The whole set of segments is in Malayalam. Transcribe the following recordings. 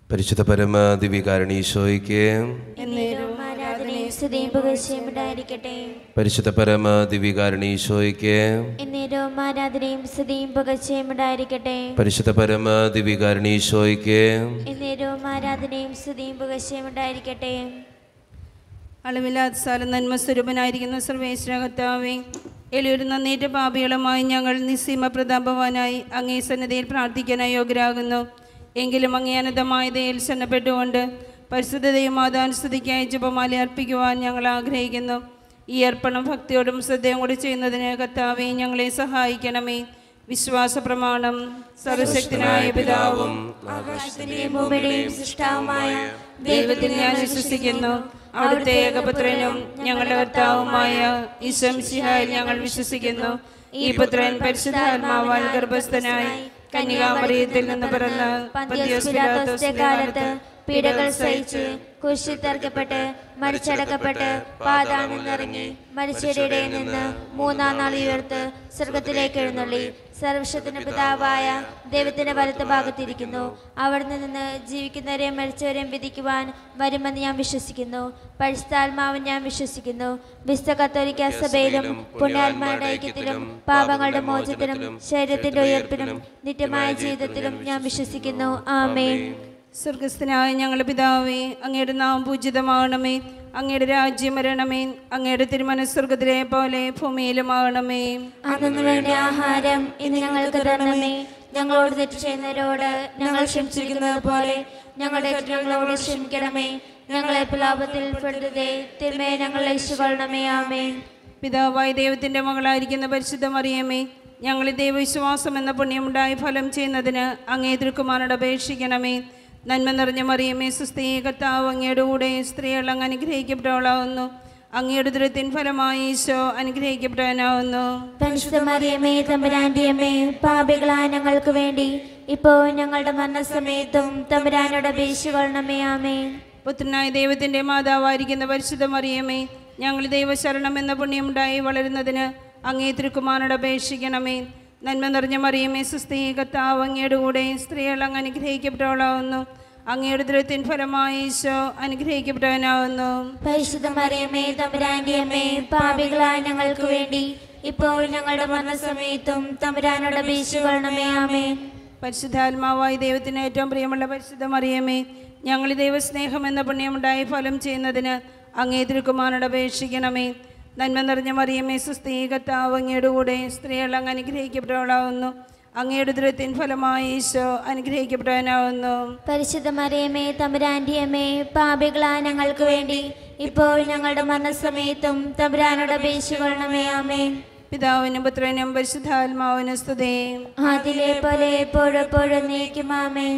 പരിശുദ്ധ പരമ ദിവ്യകാരണീശോയ്ക്ക് എന്നേരവും ആരാധനയും സ്തുതിയും പുകഴ്ചയും ഉണ്ടായിരിക്കട്ടെ പരിശുദ്ധ പരമ ദിവ്യകാരണീശോയ്ക്ക് എന്നേരവും ആരാധനയും സ്തുതിയും പുകഴ്ചയും ഉണ്ടായിരിക്കട്ടെ പരിശുദ്ധ പരമ ദിവ്യകാരണീശോയ്ക്ക് എന്നേരവും ആരാധനയും സ്തുതിയും പുകഴ്ചയും ഉണ്ടായിരിക്കട്ടെ അളവില്ലാത്ത സ്ഥലം നന്മ സ്വരൂപനായിരിക്കുന്ന സർവേശ്വര കർത്താവേ എളിയൊരു നന്നേറ്റ പാപികളുമായി ഞങ്ങൾ നിസ്സീമ പ്രതാപവാനായി അങ്ങേ സന്നദ്ധയിൽ പ്രാർത്ഥിക്കാനായി യോഗ്യരാകുന്നു എങ്കിലും അങ്ങേ അനന്തമായ ദയിൽ ശരണപ്പെട്ടുകൊണ്ട് പരിശുദ്ധതയും മാതാനുസ്തുതിക്കായി ജപമാല അർപ്പിക്കുവാൻ ഞങ്ങൾ ആഗ്രഹിക്കുന്നു ഈ അർപ്പണം ഭക്തിയോടും ശ്രദ്ധയും കൂടി ചെയ്യുന്നതിന് കർത്താവെ ഞങ്ങളെ സഹായിക്കണമേ വിശ്വാസ പ്രമാണം സർവശക്തനായ പിതാവും ആകാശത്തിന്റെയും ഭൂമിയുടെയും സൃഷ്ടാവുമായ ദൈവത്തിൽ ഞാൻ വിശ്വസിക്കുന്നു അവിടുത്തെ ഏകപുത്രനും ഞങ്ങളുടെ കർത്താവുമായ ഈശ്വംസിഹായിൽ ഞങ്ങൾ വിശ്വസിക്കുന്നു ഈ പുത്രൻ പരിശുദ്ധാത്മാവാൽ ഗർഭസ്ഥനായി കന്യകാമറിയത്തിൽ നിന്ന് പിറന്ന് പന്തിയോസ് പിലാത്തോസിന്റെ കാലത്ത് പീഡകൾ സഹിച്ച് കുരിശിൽ തറക്കപ്പെട്ട് മരിച്ചടക്കപ്പെട്ട് പാതാളിൽ നിന്നിറങ്ങി മരിച്ചവരുടെ നിന്ന് മൂന്നാം നാൾ ഉയർത്ത് സ്വർഗത്തിലേക്ക് എഴുന്നള്ളി സർവശത്തിന് പിതാവായ ദൈവത്തിന്റെ വലത്ത് ഭാഗത്തിരിക്കുന്നു അവിടെ നിന്ന് ജീവിക്കുന്നവരെയും മരിച്ചവരെയും വിധിക്കുവാൻ വരുമെന്ന് ഞാൻ വിശ്വസിക്കുന്നു പരിശുദ്ധാത്മാവും ഞാൻ വിശ്വസിക്കുന്നു വിശുദ്ധ കത്തോലിക്ക സഭയിലും പുണ്യാത്മാരുടെ ഐക്യത്തിലും പാപങ്ങളുടെ മോചനത്തിലും ശരീരത്തിന്റെ ഉയർപ്പിലും നിത്യമായ ജീവിതത്തിലും ഞാൻ വിശ്വസിക്കുന്നു ആമേൻ സ്വർഗസ്ഥനായ ഞങ്ങളുടെ പിതാവേ അങ്ങയുടെ നാം പൂജിതമാകണമേ അങ്ങയുടെ രാജ്യം വരണമേ അങ്ങയുടെ തിരുമനസ് സ്വർഗത്തിലെ പോലെ ഭൂമിയിലുമാകണമേ അന്നു വേണ്ട ആഹാരം ഇന്ന് ഞങ്ങൾക്ക് തരണമേ ഞങ്ങളോട് തെറ്റ് ചെയ്യുന്നവരോട് ഞങ്ങൾ ക്ഷമിച്ചിരിക്കുന്നത് പോലെ ഞങ്ങളുടെ കുറ്റങ്ങളോട് ക്ഷമിക്കണമേ ഞങ്ങളെ പ്രലാപത്തിൽ പെടുത്തതേ തിന്മയെ ഞങ്ങളെ ഇഷ്ടകൊള്ളണമേ ആമേ പിതാവായ ദൈവത്തിൻ്റെ മകളായിരിക്കുന്ന പരിശുദ്ധ മറിയമ്മേ ഞങ്ങൾ ദൈവവിശ്വാസം എന്ന പുണ്യമുണ്ടായി ഫലം ചെയ്യുന്നതിന് അങ്ങേ തിരുക്കുമാരോട് അപേക്ഷിക്കണമേ നന്മ നിറഞ്ഞ മറിയമ്മേ സുസ്ഥീ കർത്താവ് അങ്ങയുടെ കൂടെ സ്ത്രീകൾ അങ്ങ് അനുഗ്രഹിക്കപ്പെട്ടവളാവുന്നു അങ്ങയുടെ ദുരത്തിൻ ഫലമായി ഈശോ അനുഗ്രഹിക്കപ്പെട്ടവനാവുന്നു പരിശുദ്ധ മറിയമേ തമ്പുരാന്റിയമ്മേ പാപികളായ ഞങ്ങൾക്ക് വേണ്ടി ഇപ്പോൾ ഞങ്ങളുടെ മരണസമയത്തും തമ്പുരാനോട് അപേക്ഷിക്കൊള്ളണമേ ആമേ പുത്രനായ ദൈവത്തിൻ്റെ മാതാവായിരിക്കുന്ന പരിശുദ്ധ മറിയമ്മേ ഞങ്ങൾ ദൈവശരണം എന്ന പുണ്യമുണ്ടായി വളരുന്നതിന് അങ്ങേ തിരുക്കുമാരോട് അപേക്ഷിക്കണമേ നന്മ നിറഞ്ഞ മറിയമ്മേ സുസ്ഥീ കർത്താവ് അങ്ങയുടെ കൂടെ സ്ത്രീകൾ അങ്ങ് അനുഗ്രഹിക്കപ്പെട്ടവളാവുന്നു അങ്ങയുടെ ദുരത്തിൻ ഫലമായി ഈശോ അനുഗ്രഹിക്കപ്പെട്ടവനാവുന്നു പരിശുദ്ധ മറിയമേ തമ്പുരാന്റിയമ്മേ പാപികളായ ഞങ്ങൾക്ക് വേണ്ടി ഇപ്പോൾ ഞങ്ങളുടെ മരണസമയത്തും തമ്പുരാനോട് അപേക്ഷിക്കൊള്ളണമേ ആമേ പരിശുദ്ധാത്മാവായി ദൈവത്തിന് ഏറ്റവും പ്രിയമുള്ള പരിശുദ്ധ മറിയമ്മേ ഞങ്ങൾ ദൈവസ്നേഹം എന്ന പുണ്യമുണ്ടായി ഫലം ചെയ്യുന്നതിന് അങ്ങേ തിരുക്കുമാരോട് അപേക്ഷിക്കണമേ നന്മ നിറഞ്ഞ മറിയമ്മേ സുസ്ഥീ കർത്താവ് അങ്ങയുടെ കൂടെ സ്ത്രീകൾ അങ്ങ് അനുഗ്രഹിക്കപ്പെട്ടവളാവുന്നു അങ്ങയുടെ ദുരത്തിൻ ഫലമായി ഈശോ അനുഗ്രഹിക്കപ്പെട്ടവനാവുന്നു പരിശുദ്ധ മറിയമേ തമ്പുരാന്റിയമ്മേ പാപികളായ ഞങ്ങൾക്ക് വേണ്ടി ഇപ്പോൾ ഞങ്ങളുടെ മരണസമയത്തും തമ്പുരാനോട് അപേക്ഷിക്കൊള്ളണമേ ആമേ പിതാവിനും പുത്രനും പരിശുദ്ധാത്മാവിനും സ്തുതേ അതിലെ പോലെ എപ്പോഴെപ്പോഴും നീക്കും ആമേ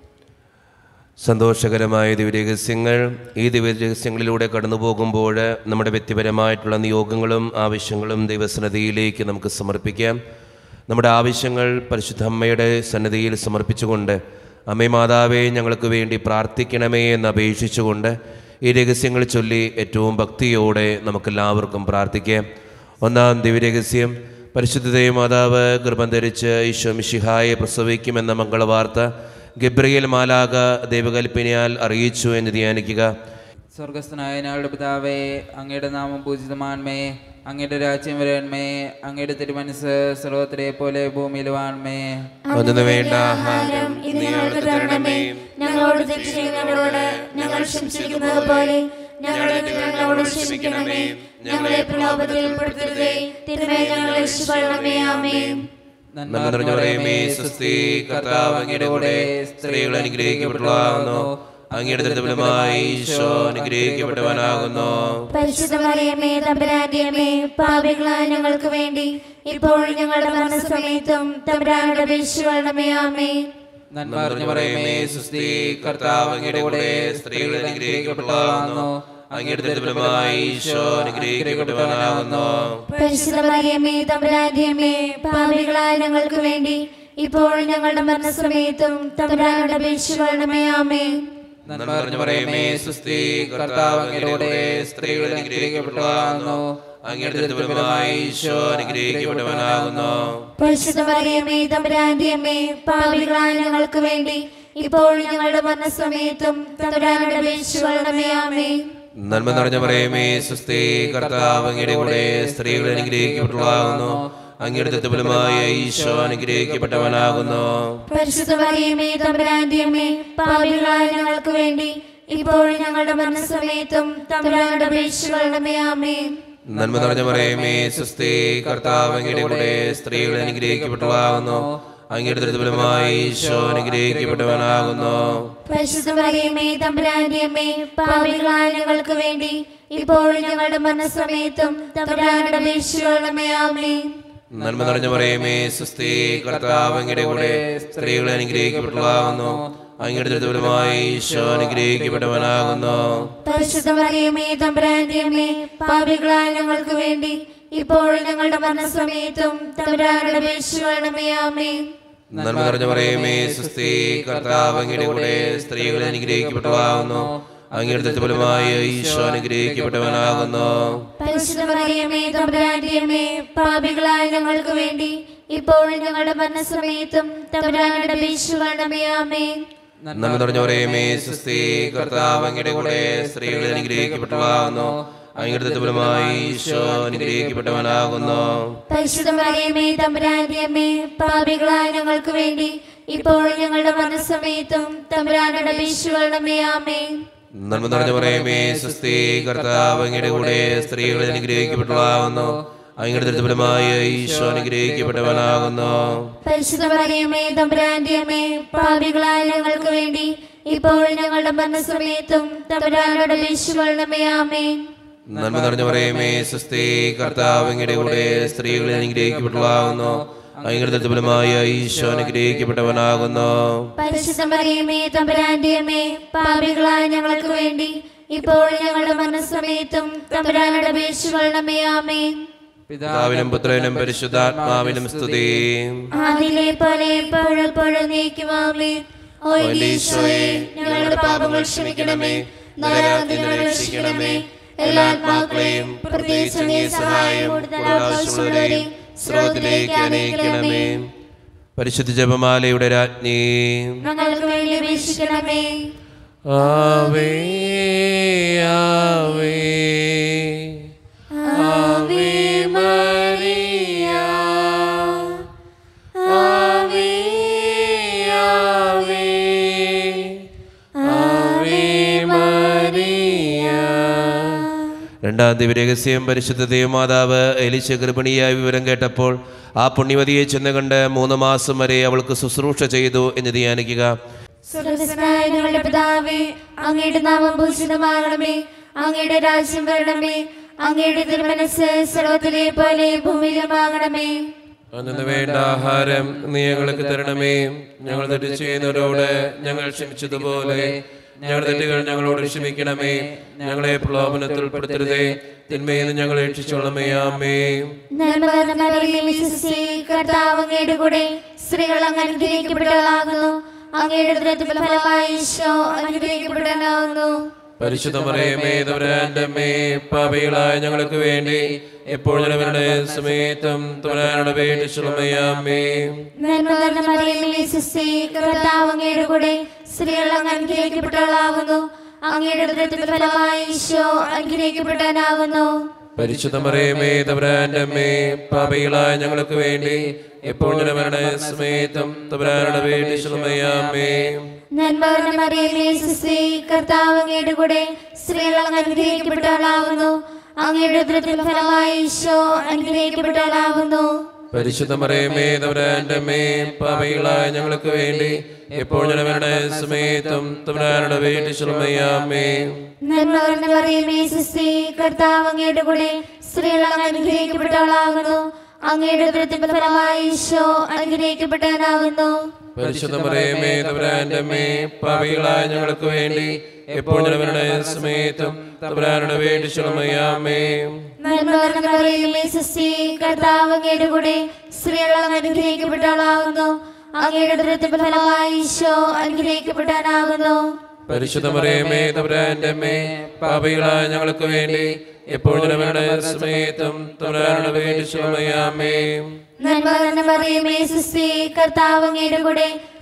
സന്തോഷകരമായ ദിവ്യരഹസ്യങ്ങൾ ഈ ദിവ്യരഹസ്യങ്ങളിലൂടെ കടന്നു പോകുമ്പോൾ നമ്മുടെ വ്യക്തിപരമായിട്ടുള്ള നിയോഗങ്ങളും ആവശ്യങ്ങളും ദൈവസന്നദ്ധിയിലേക്ക് നമുക്ക് സമർപ്പിക്കാം നമ്മുടെ ആവശ്യങ്ങൾ പരിശുദ്ധ അമ്മയുടെ സന്നദ്ധിയിൽ സമർപ്പിച്ചുകൊണ്ട് അമ്മേ മാതാവേ ഞങ്ങൾക്ക് വേണ്ടി പ്രാർത്ഥിക്കണമേ എന്ന് അപേക്ഷിച്ചുകൊണ്ട് ഈ രഹസ്യങ്ങൾ ചൊല്ലി ഏറ്റവും ഭക്തിയോടെ നമുക്കെല്ലാവർക്കും പ്രാർത്ഥിക്കാം ഒന്നാം ദിവ്യരഹസ്യം പരിശുദ്ധ മാതാവ് ഗർഭം ധരിച്ച് ഈശോ മിശിഹായെ പ്രസവിക്കുമെന്ന മംഗളവാർത്ത ഗബ്രിയേൽ മാലാക ദൈവകൽപ്പനയാൽ അറിയിച്ചു എന്ന് ധ്യാനിക്കുക സ്വർഗസ്ഥനായ ഞങ്ങളുടെ പിതാവേ അങ്ങയുടെ നാമം പൂജിതമാൺമേ അങ്ങയുടെ രാജ്യം വരണമേ അങ്ങയുടെ തിരുമനസ് സർവത്തിലെ പോലെ ഭൂമിയിൽ വാൺമേ ഒന്നു വേണ്ട ആഹാരം ഇന്ന് ഞങ്ങൾക്ക് തരണമേ ഞങ്ങളോട് തെറ്റ് ചെയ്യുന്നവരോട് ഞങ്ങൾ ക്ഷമിച്ചിരിക്കുന്നത് പോലെ ഞങ്ങളുടെ ഞങ്ങളോട് ക്ഷമിക്കണമേ ഞങ്ങളെ പ്രലോഭത്തിൽ ഉൾപ്പെടുത്തരുതേ തിരുമേ ഞങ്ങളെ ഇഷ്ടപ്പെടണമേ ആമേ നന്മ നിറഞ്ഞ പറയുമേ സുസ്ഥി കർത്താവ് അങ്ങയുടെ കൂടെ സ്ത്രീകൾ അനുഗ്രഹിക്കപ്പെട്ടതാകുന്നു അങ്ങയുടെ ദുരിതഫലമായി ഈശോ അനുഗ്രഹിക്കപ്പെട്ടവനാകുന്നു പരിശുദ്ധ മറിയമേ തമ്പുരാന്റിയമേ പാപികളായ ഞങ്ങൾക്ക് വേണ്ടി ഇപ്പോൾ ഞങ്ങളുടെ മരണസമയത്തും തമ്പുരാനോട് അപേക്ഷിക്കണമേ ആമേ നന്മ അറിഞ്ഞു പറയുമേ സുസ്ഥി കർത്താവ് അങ്ങയുടെ കൂടെ സ്ത്രീകൾ അനുഗ്രഹിക്കപ്പെട്ടതാകുന്നു അങ്ങയുടെ ദുരിതഫലമായി ഈശോ അനുഗ്രഹിക്കപ്പെട്ടവനാകുന്നു പരിശുദ്ധ മറിയമേ തമ്പുരാന്റിയമേ പാപികളായ ഞങ്ങൾക്ക് വേണ്ടി ഇപ്പോൾ ഞങ്ങളുടെ മരണസമയത്തും തമ്പുരാനോട് അപേക്ഷിക്കണമേ ആമേ നന്മ അറിഞ്ഞു പറയുമേ സുസ്ഥി കർത്താവ് അങ്ങയുടെ കൂടെ സ്ത്രീകൾ അനുഗ്രഹിക്കപ്പെട്ടതാകുന്നു അങ്ങയുടെ ദുരിതഫലമായി ഈശോ അനുഗ്രഹിക്കപ്പെട്ടവനാകുന്നു പരിശുദ്ധ മറിയമേ തമ്പുരാന്റിയമേ പാപികളായ ഞങ്ങൾക്ക് വേണ്ടി ഇപ്പോൾ ഞങ്ങളുടെ മരണസമയത്തും തമ്പുരാനോട് അപേക്ഷിച്ചുകൊള്ളണമേ ആമേ നന്മ നിറഞ്ഞ പറയുമേ സുസ്ഥി കർത്താവ് അങ്ങയുടെ കൂടെ സ്ത്രീകൾ അനുഗ്രഹിക്കപ്പെട്ടതാകുന്നു അങ്ങയുടെ തത്വഫലമായ ഈശോ അനുഗ്രഹിക്കപ്പെട്ടവനാകുന്നു പരിശുദ്ധ മറിയമേ തമ്പുരാന്റെ അമ്മേ പാപികളായ ഞങ്ങൾക്ക് വേണ്ടി ഇപ്പോൾ ഞങ്ങളുടെ മരണസമയത്തും തമ്പുരാനോട് അപേക്ഷിച്ചുകൊള്ളണമേ ആമേ നന്മ നിറഞ്ഞ പറയുമേ സുസ്ഥി കർത്താവ് അങ്ങയുടെ കൂടെ സ്ത്രീകൾ അനുഗ്രഹിക്കപ്പെട്ടതാകുന്നു അങ്ങയുടെ തത്വഫലമായ ഈശോ അനുഗ്രഹിക്കപ്പെട്ടവനാകുന്നു പരിശുദ്ധ മറിയമേ തമ്പുരാന്റെ അമ്മേ പാപികളായ ഞങ്ങൾക്ക് വേണ്ടി ഇപ്പോൾ ഞങ്ങളുടെ മരണസമയത്തും തമ്പുരാനോട് അപേക്ഷിച്ചുകൊള്ളണമേ ആമേ നന്മ നിറഞ്ഞ പറയുമേ സുസ്ഥി കർത്താവ് അങ്ങയുടെ കൂടെ സ്ത്രീകൾ അനുഗ്രഹിക്കപ്പെട്ടതാകുന്നു അങ്ങയുടെ തത്വഫലമായ ഈശോ അനുഗ്രഹിക്കപ്പെട്ടവനാകുന്നു പരിശുദ്ധ മറിയമേ തമ്പുരാന്റെ അമ്മേ പാപികളായ ഞങ്ങൾക്ക് വേണ്ടി ഇപ്പോൾ ഞങ്ങളുടെ മരണസമയത്തും തമ്പുരാനോട് അപേക്ഷിച്ചുകൊള്ളണമേ ആമേ നന്മ നിറഞ്ഞ പറയുമേ സുസ്ഥി കർത്താവ് അങ്ങയുടെ കൂടെ സ്ത്രീകൾ അനുഗ്രഹിക്കപ്പെട്ടതാകുന്നു അങ്ങയുടെ തത്വഫലമായ ഈശോ അനുഗ്രഹിക്കപ്പെട്ടവനാകുന്നു പരിശുദ്ധ മറിയമേ തമ്പുരാന്റെ അമ്മേ പാപികളായ ഞങ്ങൾക്ക് വേണ്ടി ഇപ്പോൾ ഞങ്ങളുടെ മരണസമയത്തും തമ്പുരാനോട് അപേക്ഷിച്ചുകൊള്ളണമേ ആമേ നന്മ നിറഞ്ഞ പറയുമേ സുസ്ഥി കർത്താവ് അങ്ങയുടെ കൂടെ സ്ത്രീകൾ അനുഗ്രഹിക്കപ്പെട്ടതാകുന്നു അങ്ങയുടെ തത്വഫലമായ ഈശോ അനുഗ്രഹിക്കപ്പെട്ടവനാകുന്നു പരിശുദ്ധ മറിയമേ തമ്പുരാന്റെ അമ്മേ പാപികളായ ഞങ്ങൾക്ക് വേണ്ടി ഇപ്പോൾ ഞങ്ങളുടെ മരണസമയത്തും തമ്പുരാനോട് അപേക്ഷിച്ചുകൊള്ളണമേ ആമേ നന്മ നിറഞ്ഞ പറയുമേ സുസ്ഥി കർത്താവ് അങ്ങയുടെ കൂടെ സ്ത്രീകൾ അനുഗ്രഹിക്കപ്പെട്ടതാകുന്നു അങ്ങയുടെ തത്വഫലമായ ഈശോ അനുഗ്രഹിക്കപ്പെട്ടവനാകുന്നു പരിശുദ്ധ മറിയമേ തമ്പുരാന്റെ അമ്മേ പാപികളായ ഞങ്ങൾക്ക് വേണ്ടി ഇപ്പോൾ ഞങ്ങളുടെ മരണസമയത്തും തമ്പുരാനോട് അപേക്ഷിച്ചുകൊള്ളണമേ ആമേ നന്മ നിറഞ്ഞ പറയുമേ സുസ്ഥി കർത്താവ് അങ്ങയുടെ കൂടെ സ്ത്രീകൾ അനുഗ്രഹിക്കപ്പെട്ടതാകുന്നു അങ്ങയുടെ തത്വഫലമായ ഈശോ അനുഗ്രഹിക്കപ്പെട്ടവനാകുന്നു പരിശുദ്ധ മറിയമേ തമ്പുരാന്റെ അമ്മേ പാപികളായ ഞങ്ങൾക്ക് വേണ്ടി ഇപ്പോൾ ഞങ്ങളുടെ മരണസമയത്തും തമ്പുരാനോട് അപേക്ഷിച്ചുകൊള്ളണമേ ആമേ പിതാവിനും പുത്രനും പരിശുദ്ധാത്മാവിനും സ്തുതി അതിലെ പോലെ എപ്പോഴും എപ്പോഴും നീക്കുമാമേ ഓ എന്റെ ഈശോയെ ഞങ്ങളുടെ പാപങ്ങൾ ക്ഷമിക്കണമേ നരകത്തിൽ നിന്ന് രക്ഷിക്കണമേ എല്ലാ ആത്മാക്കളെയും പ്രത്യേകിച്ച് അങ്ങേ സഹായം കൂടുതൽ ആവശ്യമുള്ളവരെയും സ്രോതത്തിലേക്ക് അനയിക്കണമേ പരിശുദ്ധ ജപമാലയുടെ രാജ്ഞി ഞങ്ങൾക്ക് വേണ്ടി അപേക്ഷിക്കണമേ ആവേ ആവേ ആവേ മരിയ ആവേ ആവേ ആവേ മരിയ രണ്ടാം ദിവ്യരഹസ്യം പരിശുദ്ധ ദേവമാതാവ് എലിശ ഗർഭിണിയായ വിവരം കേട്ടപ്പോൾ ആ പുണ്യവതിയെ ചെന്ന് കണ്ട് മൂന്ന് മാസം വരെ അവൾക്ക് ശുശ്രൂഷ ചെയ്തു എന്ന് ധ്യാനിക്കുക സ്വർഗസ്ഥനായ ഞങ്ങളുടെ പിതാവേ അങ്ങയുടെ നാമം ഭൂഷിതമാകണമേ അങ്ങയുടെ രാജ്യം വരണമേ അങ്ങയുടെ തിരുമനസ് സർവത്തിലെ പോലെ ഭൂമിയിലുമാകണമേ അന്നു വേണ്ട ആഹാരം നീ ഞങ്ങൾക്ക് തരണമേ ഞങ്ങൾ തെറ്റ് ചെയ്യുന്നവരോട് ഞങ്ങൾ ക്ഷമിച്ചതുപോലെ ഞങ്ങളുടെ തെറ്റുകൾ ഞങ്ങളോട് ക്ഷമിക്കണമേ ഞങ്ങളെ പ്രലോഭനത്തിൽ ഉൾപ്പെടുത്തരുതേ തിന്മയിൽ നിന്ന് ഞങ്ങളെ രക്ഷിച്ചോളമേ ആമേ നന്മ നിറഞ്ഞ മറിയമേ, വിശ്വസിച്ചേ, കർത്താവ് അങ്ങയുടെ കൂടെ സ്ത്രീകൾ അങ്ങ് അനുഗ്രഹിക്കപ്പെട്ടവളാകുന്നു അങ്ങയുടെ ഉദരത്തിൻ ഫലമായ ഈശോ അനുഗ്രഹിക്കപ്പെട്ടവനാകുന്നു പരിശുദ്ധ മറിയമേ തവരാന്റെ അമ്മേ പാപികളായ ഞങ്ങൾക്ക് വേണ്ടി എപ്പോഴും അവരുടെ സമയത്തും തവരാനുടെ പേടിച്ചുള്ളമയാമേ നന്മ നിറഞ്ഞ മറിയമേ, വിശ്വസിച്ചേ, കർത്താവ് അങ്ങയുടെ കൂടെ സ്ത്രീകൾ അങ്ങ് അനുഗ്രഹിക്കപ്പെട്ടവളാകുന്നു അങ്ങയുടെ ഉദരത്തിൻ ഫലമായ ഈശോ അനുഗ്രഹിക്കപ്പെട്ടവനാകുന്നു പരിശുദ്ധ മറിയമേ തവരാന്റെ അമ്മേ പാപികളായ ഞങ്ങൾക്ക് വേണ്ടി എപ്പോഴും അവരുടെ സമയത്തും തവരാനുടെ പേടിച്ചുള്ളമയാമേ നന്മ നിറഞ്ഞ മറിയമേ, വിശ്വസിച്ചേ, കർത്താവ് അങ്ങയുടെ കൂടെ സ്ത്രീകൾ അങ്ങ് അനുഗ്രഹിക്കപ്പെട്ടവളാകുന്നു അങ്ങയുടെ ഉദരത്തിൻ ഫലമായ ഈശോ അനുഗ്രഹിക്കപ്പെട്ടവളാകുന്നു പരിശുദ്ധ മറിയമേ തവരാന്റെ അമ്മേ പാപികളായ ഞങ്ങൾക്ക് വേണ്ടി എപ്പോഴും അവരുടെ സമയത്തും തവരാനുടെ പേടിച്ചുള്ളമയാമേ നന്മ നിറഞ്ഞ മറിയമേ, വിശ്വസിച്ചേ, കർത്താവ് അങ്ങയുടെ കൂടെ സ്ത്രീകൾ അങ്ങ് അനുഗ്രഹിക്കപ്പെട്ടവളാകുന്നു അങ്ങയുടെ ഉദരത്തിൻ ഫലമായ ഈശോ അനുഗ്രഹിക്കപ്പെട്ടവനാകുന്നു പരിശുദ്ധ മറിയമേ തവരാന്റെ അമ്മേ പാപികളായ ഞങ്ങൾക്ക് വേണ്ടി എപ്പോഴും അവരുടെ സമയത്തും തവരാനുടെ പേടിച്ചുള്ളമയാമേ നന്മ നിറഞ്ഞ മറിയമേ, വിശ്വസിച്ചേ, കർത്താവ് അങ്ങയുടെ കൂടെ സ്ത്രീകൾ അങ്ങ് അനുഗ്രഹിക്കപ്പെട്ടവളാകുന്നു അങ്ങയുടെ ഉദരത്തിൻ ഫലമായ ഈശോ അനുഗ്രഹിക്കപ്പെട്ടവനാകുന്നു പരിശുദ്ധ മറിയമേ തവരാന്റെ അമ്മേ പാപികളായ ഞങ്ങൾക്ക് വേണ്ടി എപ്പോഴും അവരുടെ സമയത്തും തവരാനുടെ പേടിച്ചുള്ളമയാമേ നന്മ നിറഞ്ഞ മറിയമേ, വിശ്വസിച്ചേ, കർത്താവ് അങ്ങയുടെ കൂടെ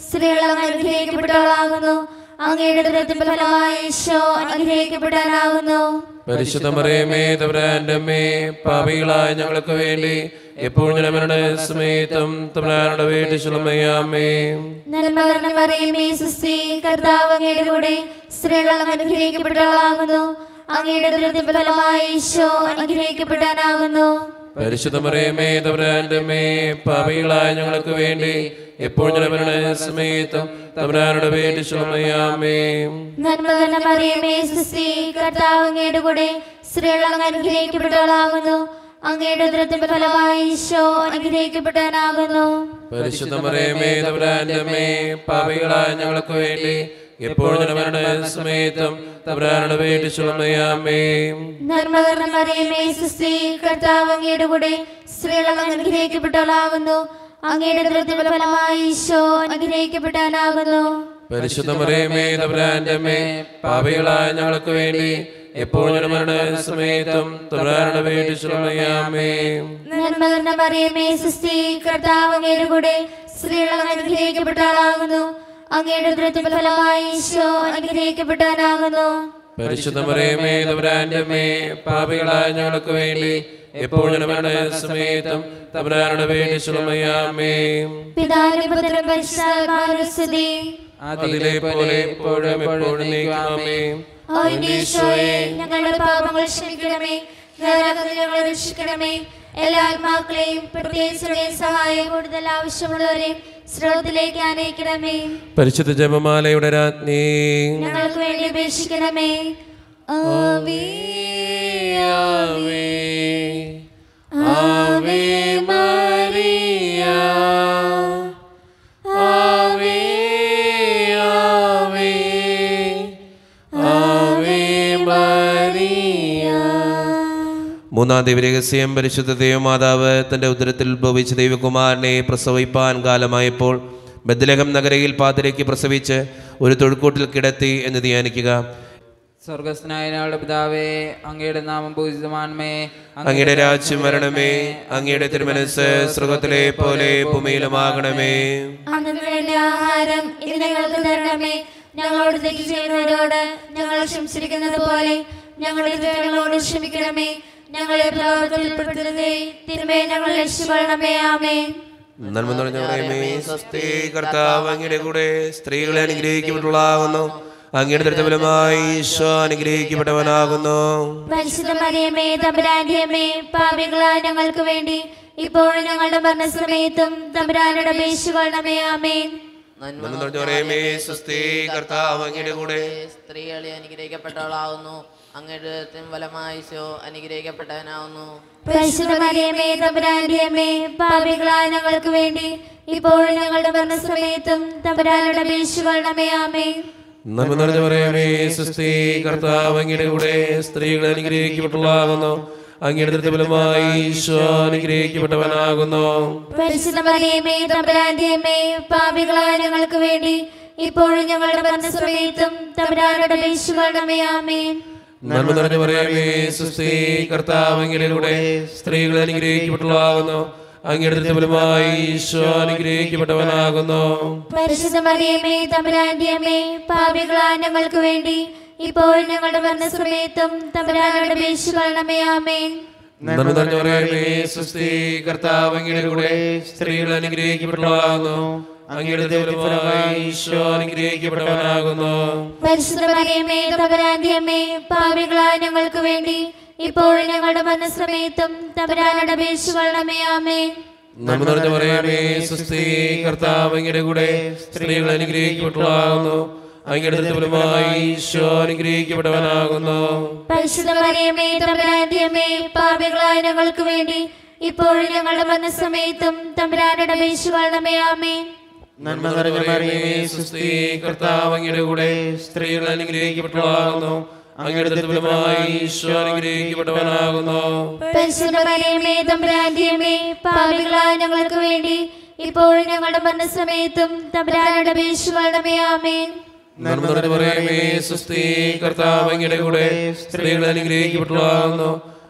സ്ത്രീകൾ അനുഗ്രഹിക്കപ്പെട്ടവളാകുന്നു അങ്ങയുടെ ദുരിതത്തിന്റെ ഫലമായി ഈശോ അനുഗ്രഹിക്കപ്പെടാനാകുന്നു പരിശുദ്ധ മറിയമേ തമ്പുരാന്റെ അമ്മേ പാപികളായ ഞങ്ങൾക്ക് വേണ്ടി എപ്പോഴും ഞങ്ങളുടെ സമയത്തും തമ്പുരാനുടെ വീട്ടിൽ ചുമയാമേ നന്മകരണം പറയുമേ സുസ്തി കർത്താവ് അങ്ങയുടെ കൂടെ സ്ത്രീകൾ അനുഗ്രഹിക്കപ്പെട്ടവളാകുന്നു അങ്ങയുടെ ദുരിതത്തിന്റെ ഫലമായി ഈശോ അനുഗ്രഹിക്കപ്പെടാനാകുന്നു പരിശുദ്ധ മറിയമേ തമ്പുരാന്റെ അമ്മേ പാപികളായ ഞങ്ങൾക്ക് വേണ്ടി എപ്പോഴും ഞങ്ങളുടെ സമയത്തും തമ്പുരാനുടെ വീട്ടിൽ ചുമയാമേ നന്മകരണം പറയുമേ സുസ്തി കർത്താവ് അങ്ങയുടെ കൂടെ സ്ത്രീകൾ അനുഗ്രഹിക്കപ്പെട്ടവളാകുന്നു അങ്ങയുടെ ദുരിതത്തിന്റെ ഫലമായി ഈശോ അനുഗ്രഹിക്കപ്പെടാനാകുന്നു പരിശുദ്ധ മറിയമേ തമ്പുരാന്റെ അമ്മേ പാപികളായ ഞങ്ങൾക്ക് വേണ്ടി എപ്പോഴും ഞങ്ങളുടെ സമയത്തും തമ്പുരാനുടെ വീട്ടിൽ ചുമയാമേ നന്മകരണം പറയുമേ സുസ്തി കർത്താവ് അങ്ങയുടെ കൂടെ സ്ത്രീകൾ അനുഗ്രഹിക്കപ്പെട്ടവളാകുന്നു അങ്ങയുടെ ദുരിതത്തിന്റെ ഫലമായി ഈശോ അനുഗ്രഹിക്കപ്പെടാനാകുന്നു പരിശുദ്ധ മറിയമേ തമ്പുരാന്റെ അമ്മേ പാപികളായ ഞങ്ങൾക്ക് വേണ്ടി എപ്പോഴും ഞങ്ങളുടെ സമയത്തും തമ്പുരാനുടെ വീട്ടിൽ ചുമയാമേ നന്മകരണം പറയുമേ സുസ്തി കർത്താവ് അങ്ങയുടെ കൂടെ സ്ത്രീകൾ അനുഗ്രഹിക്കപ്പെട്ടവളാകുന്നു അങ്ങയുടെ ദുരിതത്തിന്റെ ഫലമായി ഈശോ അനുഗ്രഹിക്കപ്പെടാനാകുന്നു പരിശുദ്ധ മറിയമേ തമ്പുരാന്റെ അമ്മേ പാപികളായ ഞങ്ങൾക്ക് വേണ്ടി എപ്പോഴും ഞങ്ങളുടെ സമയത്തും തമ്പുരാനുടെ വീട്ടിൽ ചുമയാമേ പിതാവിനും പുത്രനും പരിശുദ്ധാത്മാവിനും സ്തുതി അതിലെ പോലെ എപ്പോഴും എപ്പോഴും നീക്കുമേ ഓ എന്റെ ഈശോയെ ഞങ്ങളുടെ പാപങ്ങൾ ക്ഷമിക്കണമേ നരകത്തിൽ ഞങ്ങളെ രക്ഷിക്കണമേ എല്ലാ ആത്മാക്കളെയും പ്രത്യേകിച്ചുള്ള സഹായം കൂടുതൽ ആവശ്യമുള്ളവരെയും സ്രോതത്തിലേക്ക് ആനയിക്കണമേ പരിശുദ്ധ ജപമാലയുടെ രാജ്ഞി ഞങ്ങൾക്ക് വേണ്ടി അപേക്ഷിക്കണമേ ആവേ ആവേ ആവേ മരിയ ആവേ ആവേ ആവേ മരിയ മൂന്നാം ദൈവരഹസ്യം പരിശുദ്ധ ദൈവമാതാവ് തന്റെ ഉദരത്തിൽ ഉത്ഭവിച്ച ദൈവകുമാരനെ പ്രസവിപ്പാൻ കാലമായപ്പോൾ ബദ്ലഹം നഗരയിൽ പാതിരയ്ക്ക് പ്രസവിച്ച് ഒരു തൊഴുക്കൂട്ടിൽ കിടത്തി എന്ന് ധ്യാനിക്കുക സ്വർഗസ്നായ ഞങ്ങളുടെ പിതാവേ അങ്ങയുടെ നാമം പൂജിതമാൻമേ അങ്ങയുടെ രാജ്യം വരണമേ അങ്ങയുടെ തിരുമനസ് സ്വർഗത്തിലെ പോലെ ഭൂമിയിലുമാകണമേ അന്നു വേണ്ട ആഹാരം ഇന്ന് ഞങ്ങൾക്ക് തരണമേ ഞങ്ങളോട് തെറ്റ് ചെയ്യുന്നവരോട് ഞങ്ങൾ ക്ഷമിച്ചിരിക്കുന്നത് പോലെ ഞങ്ങളുടെ തെറ്റുകളോട് ക്ഷമിക്കണമേ ഞങ്ങളെ പ്രലോഭനത്തിൽപ്പെടുത്തരുതേ തിരുമേ ഞങ്ങൾ രക്ഷിക്കൊള്ളണമേ ആമേ നന്മ നിറഞ്ഞ പറയുമേ സ്വസ്തി കർത്താവ് അങ്ങയുടെ കൂടെ സ്ത്രീകളെ അനുഗ്രഹിക്കപ്പെട്ടുള്ളാകുന്നു അങ്ങയുടെ ദൃഢഫലമായി ഈശോ അനുഗ്രഹിക്കപ്പെട്ടവനാകുന്നു പരിശുദ്ധ മറിയമേ തമ്പുരാന്റെ അമ്മേ പാപികളായ ഞങ്ങൾക്ക് വേണ്ടി ഇപ്പോഴും ഞങ്ങളുടെ മരണസമയത്തും തമ്പുരാനുടെ അപേക്ഷിക്കൊള്ളണമേ ആമേ നന്മ നിറഞ്ഞ പറയുമേ സ്വസ്തി കർത്താവ് അങ്ങയുടെ കൂടെ സ്ത്രീകളെ അനുഗ്രഹിക്കപ്പെട്ടവളാവുന്നു അങ്ങയുടെ ഫലമായി ശോ അനുഗ്രഹിക്കപ്പെട്ടവനാവുന്നു പരിശുദ്ധ മറിയമേ തമ്പുരാന്റെ അമ്മേ പാപികളായ ഞങ്ങൾക്ക് വേണ്ടി ഇപ്പോഴും ഞങ്ങളുടെ മരണസമയത്തും തമ്പുരാനുടെ അപേക്ഷിക്കൊള്ളണമേ ആമേ നന്മ നിറഞ്ഞ പറയുമേ സ്വസ്തി കർത്താവ് അങ്ങയുടെ കൂടെ സ്ത്രീകൾ അനുഗ്രഹിക്കപ്പെട്ടുള്ളാകുന്നു അങ്ങയുടെ ദൃഢഫലമായി ഈശോ അനുഗ്രഹിക്കപ്പെട്ടവനാകുന്നു പരിശുദ്ധ മറിയമേ തമ്പുരാന്റെ അമ്മേ പാപികളായ ഞങ്ങൾക്ക് വേണ്ടി ഇപ്പോഴും ഞങ്ങളുടെ മരണസമയത്തും തമ്പുരാനുടെ അപേക്ഷിക്കൊള്ളണമേ ആമേ നന്മ നിറഞ്ഞ പറയുമേ സുസ്ഥി കർത്താവ് അങ്ങയുടെ കൂടെ സ്ത്രീകൾ അനുഗ്രഹിക്കപ്പെട്ടുള്ളാകുന്നു അങ്ങയുടെ ദൃഢഫലമായി ഈശോ അനുഗ്രഹിക്കപ്പെട്ടവനാകുന്നു പരിശുദ്ധ മറിയമേ തമ്പുരാന്റെ അമ്മേ പാപികളായ ഞങ്ങൾക്ക് വേണ്ടി ഇപ്പോഴും ഞങ്ങളുടെ മരണസമയത്തും തമ്പുരാനുടെ അപേക്ഷിക്കൊള്ളണമേ ആമേ നന്മ നിറഞ്ഞ പറയുമേ സുസ്ഥി കർത്താവ് അങ്ങയുടെ കൂടെ സ്ത്രീകൾ അനുഗ്രഹിക്കപ്പെട്ടുള്ളാകുന്നു അങ്ങയുടെ ദൃഢഫലമായി ഈശോ അനുഗ്രഹിക്കപ്പെട്ടവനാകുന്നു പരിശുദ്ധ മറിയമേ തമ്പുരാന്റെ അമ്മേ പാപികളായ ഞങ്ങൾക്ക് വേണ്ടി ഇപ്പോഴും ഞങ്ങളുടെ മരണസമയത്തും തമ്പുരാനുടെ അപേക്ഷിക്കൊള്ളണമേ ആമേ നന്മ നിറഞ്ഞ പറയുമേ സുസ്ഥി കർത്താവ് അങ്ങയുടെ കൂടെ സ്ത്രീകൾ അനുഗ്രഹിക്കപ്പെട്ടുള്ളാകുന്നു അങ്ങയുടെ ദൃഢഫലമായി ഈശോ അനുഗ്രഹിക്കപ്പെട്ടവനാകുന്നു പരിശുദ്ധ മറിയമേ തമ്പുരാന്റെ അമ്മേ പാപികളായ ഞങ്ങൾക്ക് വേണ്ടി ഇപ്പോഴും ഞങ്ങളുടെ മരണസമയത്തും തമ്പുരാനുടെ അപേക്ഷിക്കൊള്ളണമേ ആമേ നന്മ നിറഞ്ഞ മറിയമേ സുസ്ഥി കർത്താവ് അങ്ങയുടെ കൂടെ സ്ത്രീകൾ അനുഗ്രഹിക്കപ്പെട്ടവളാകുന്നു അങ്ങയുടെ ദൃഢഫലമായി ഈശോ അനുഗ്രഹിക്കപ്പെട്ടവനാകുന്നു പരിശുദ്ധ മറിയമേ തമ്പുരാന്റെ അമ്മേ പാപികളായ ഞങ്ങൾക്ക് വേണ്ടി ഇപ്പോഴും ഞങ്ങളുടെ മരണസമയത്തും തമ്പുരാനുടെ അപേക്ഷിക്കൊള്ളണമേ ആമേ നന്മ നിറഞ്ഞ മറിയമേ സുസ്ഥി കർത്താവ് അങ്ങയുടെ കൂടെ സ്ത്രീകൾ അനുഗ്രഹിക്കപ്പെട്ടവളാകുന്നു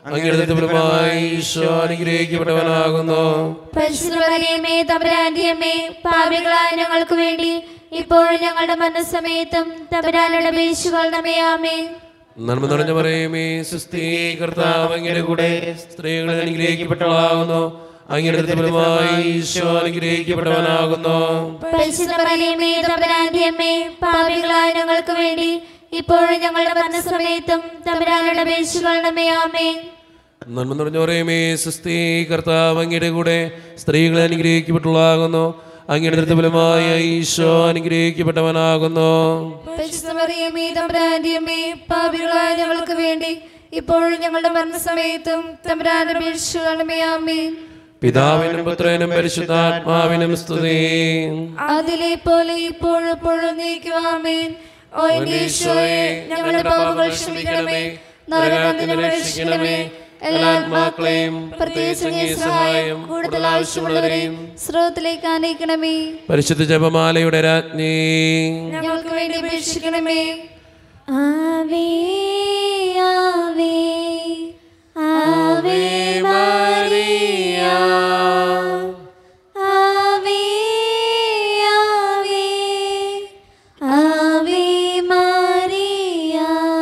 അങ്ങയുടെ ഫലമായി ഈശോ അനുഗ്രഹിക്കപ്പെട്ടവനാകുന്നു പരിശുദ്ധമറിയമേ തമ്പുരാന്റെ അമ്മേ പാപികളായ ഞങ്ങൾക്ക് വേണ്ടി ഇപ്പോഴും ഞങ്ങളുടെ മനസ്സമയത്തും തമ്പുരാനുടെ ബേശുകളുടെ ആമേ നന്മ നിറഞ്ഞ പറയുമേ സുസ്ഥീ കർത്താവ് അങ്ങയുടെ കൂടെ സ്ത്രീകൾ അനുഗ്രഹിക്കപ്പെട്ടവളാകുന്നു അങ്ങയുടെ ഫലമായി ഈശോ അനുഗ്രഹിക്കപ്പെട്ടവനാകുന്നു പരിശുദ്ധമറിയമേ തമ്പുരാന്റെ അമ്മേ പാപികളായ ഞങ്ങൾക്ക് വേണ്ടി ഇപ്പോഴും ഞങ്ങളുടെ മനസ്സമയത്തും തമ്പുരാനുടെ ബേശുകളുടെ ആമേ നന്മ നിറഞ്ഞ പറയുമേ സുസ്ഥീ കർത്താവ് അങ്ങയുടെ കൂടെ സ്ത്രീകൾ അനുഗ്രഹിക്കപ്പെട്ടവളാകുന്നു അങ്ങയുടെ ഫലമായി ഈശോ അനുഗ്രഹിക്കപ്പെട്ടവനാകുന്നു പരിശുദ്ധമറിയമേ തമ്പുരാന്റെ അമ്മേ പാപികളായ ഞങ്ങൾക്ക് വേണ്ടി ഇപ്പോഴും ഞങ്ങളുടെ മരണസമയത്തും തമ്പുരാന്റെ ബേശുകളുടെ ആമേ പിതാവിനും പുത്രനും പരിശുദ്ധാത്മാവിനും സ്തുതി അതിലെ പോലെ ഇപ്പോഴും എപ്പോഴും നീക്കുവാമേൻ ഓ എന്റെ ഈശോയെ ഞങ്ങളുടെ പാപങ്ങൾ ക്ഷമിക്കണമേ നരകത്തിൽ നിന്ന് രക്ഷിക്കണമേ എല്ലാ ആത്മാക്കളെയും പ്രത്യേകിച്ച് അങ്ങേ സഹായം കൂടുതൽ ആവശ്യമുള്ളവരെയും സ്രോതത്തിലേക്ക് ആനയിക്കണമേ പരിശുദ്ധ ജപമാലയുടെ രാജ്ഞി ഞങ്ങൾക്ക് വേണ്ടി അപേക്ഷിക്കണമേ ആവേ ആവേ ആവേ മരിയ ആവേ ആവേ ആവേ മരിയ